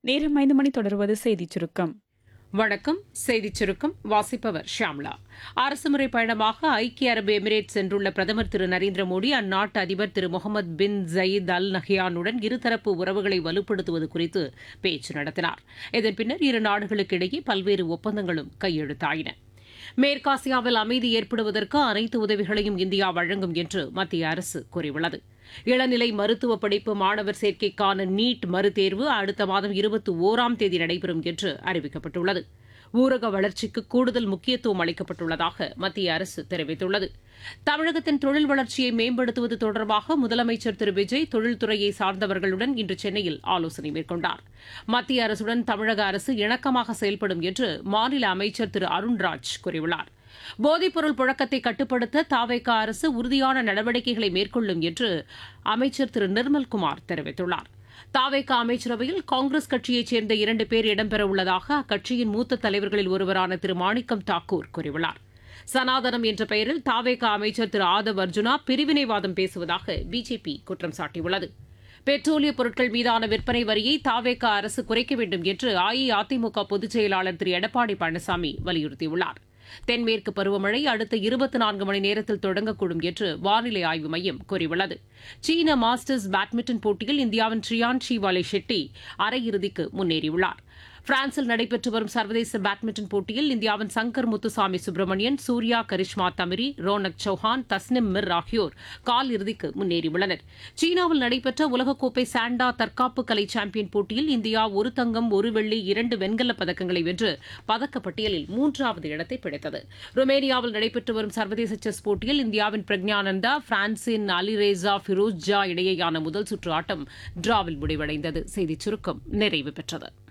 நேரம் ஐந்து மணி தொடர்வது செய்திச் சுருக்கம் வணக்கம் செய்திச் சுருக்கம் வாசிப்பவர் ஷியாம்லா அரசுமுறை பயணமாக ஐக்கிய அரபு எமிரேட் சென்றுள்ள பிரதமர் திரு நரேந்திர மோடி அந்நாட்டு அதிபர் திரு முகமது பின் ஜயீத் அல் நஹியானுடன் இருதரப்பு உறவுகளை வலுப்படுத்துவது குறித்து பேச்சு நடத்தினார் இதன் பின்னர் இரு நாடுகளுக்கு இடையே பல்வேறு ஒப்பந்தங்களும் கையெழுத்தாயின மேற்காசியாவில் அமைதி ஏற்படுவதற்கு அனைத்து உதவிகளையும் இந்தியா வழங்கும் என்று மத்திய அரசு கூறியுள்ளது இளநிலை மருத்துவ படிப்பு மாணவர் சேர்க்கைக்கான நீட் மறுதேர்வு அடுத்த மாதம் இருபத்தி ஓராம் தேதி நடைபெறும் என்று அறிவிக்கப்பட்டுள்ளது ஊரக வளர்ச்சிக்கு கூடுதல் முக்கியத்துவம் அளிக்கப்பட்டுள்ளதாக மத்திய அரசு தெரிவித்துள்ளது தமிழகத்தின் தொழில் வளர்ச்சியை மேம்படுத்துவது தொடர்பாக முதலமைச்சர் திரு விஜய் தொழில்துறையை சார்ந்தவர்களுடன் இன்று சென்னையில் ஆலோசனை மேற்கொண்டார் மத்திய அரசுடன் தமிழக அரசு இணக்கமாக செயல்படும் என்று மாநில அமைச்சர் திரு அருண்ராஜ் கூறியுள்ளார் போதைப்பொருள் புழக்கத்தை கட்டுப்படுத்த தாவேக அரசு உறுதியான நடவடிக்கைகளை மேற்கொள்ளும் என்று அமைச்சர் திரு நிர்மல்குமார் தெரிவித்துள்ளார் தாவேக அமைச்சரவையில் காங்கிரஸ் கட்சியைச் சேர்ந்த இரண்டு பேர் இடம்பெறவுள்ளதாக அக்கட்சியின் மூத்த தலைவர்களில் ஒருவரான திரு மாணிக்கம் தாக்கூர் கூறியுள்ளார் சனாதனம் என்ற பெயரில் தாவேக அமைச்சர் திரு ஆதவ் அர்ஜுனா பிரிவினைவாதம் பேசுவதாக பிஜேபி குற்றம் சாட்டியுள்ளது பெட்ரோலிய பொருட்கள் மீதான விற்பனை வரியை தாவேக அரசு குறைக்க வேண்டும் என்று அஇஅதிமுக பொதுச் செயலாளர் திரு எடப்பாடி பழனிசாமி வலியுறுத்தியுள்ளார் தென்மேற்கு பருவமழை அடுத்த இருபத்தி நான்கு மணி நேரத்தில் தொடங்கக்கூடும் என்று வானிலை ஆய்வு மையம் கூறியுள்ளது சீன மாஸ்டர்ஸ் பேட்மிண்டன் போட்டியில் இந்தியாவின் ட்ரியான் ஷிவாலே ஷெட்டி அரையிறுதிக்கு முன்னேறியுள்ளார் பிரான்சில் நடைபெற்று வரும் சர்வதேச பேட்மிண்டன் போட்டியில் இந்தியாவின் சங்கர் முத்துசாமி சுப்பிரமணியன் சூர்யா கரிஷ்மா தமிரி ரோனக் சௌஹான் தஸ்னிம் மிர் ஆகியோர் கால் இறுதிக்கு முன்னேறியுள்ளனர் சீனாவில் நடைபெற்ற உலகக்கோப்பை சாண்டா தற்காப்பு கலை சாம்பியன் போட்டியில் இந்தியா ஒரு தங்கம் ஒரு வெள்ளி இரண்டு வெண்கலப் பதக்கங்களை வென்று பதக்கப்பட்டியலில் மூன்றாவது இடத்தை பிடித்தது ருமேனியாவில் நடைபெற்று வரும் சர்வதேச செஸ் போட்டியில் இந்தியாவின் பிரக்ஞானந்தா பிரான்சின் அலிரேசா ஃபிரோஸ் ஜா இடையேயான முதல் சுற்று ஆட்டம் டிராவில் முடிவடைந்தது செய்திச் சுருக்கம் நிறைவு பெற்றது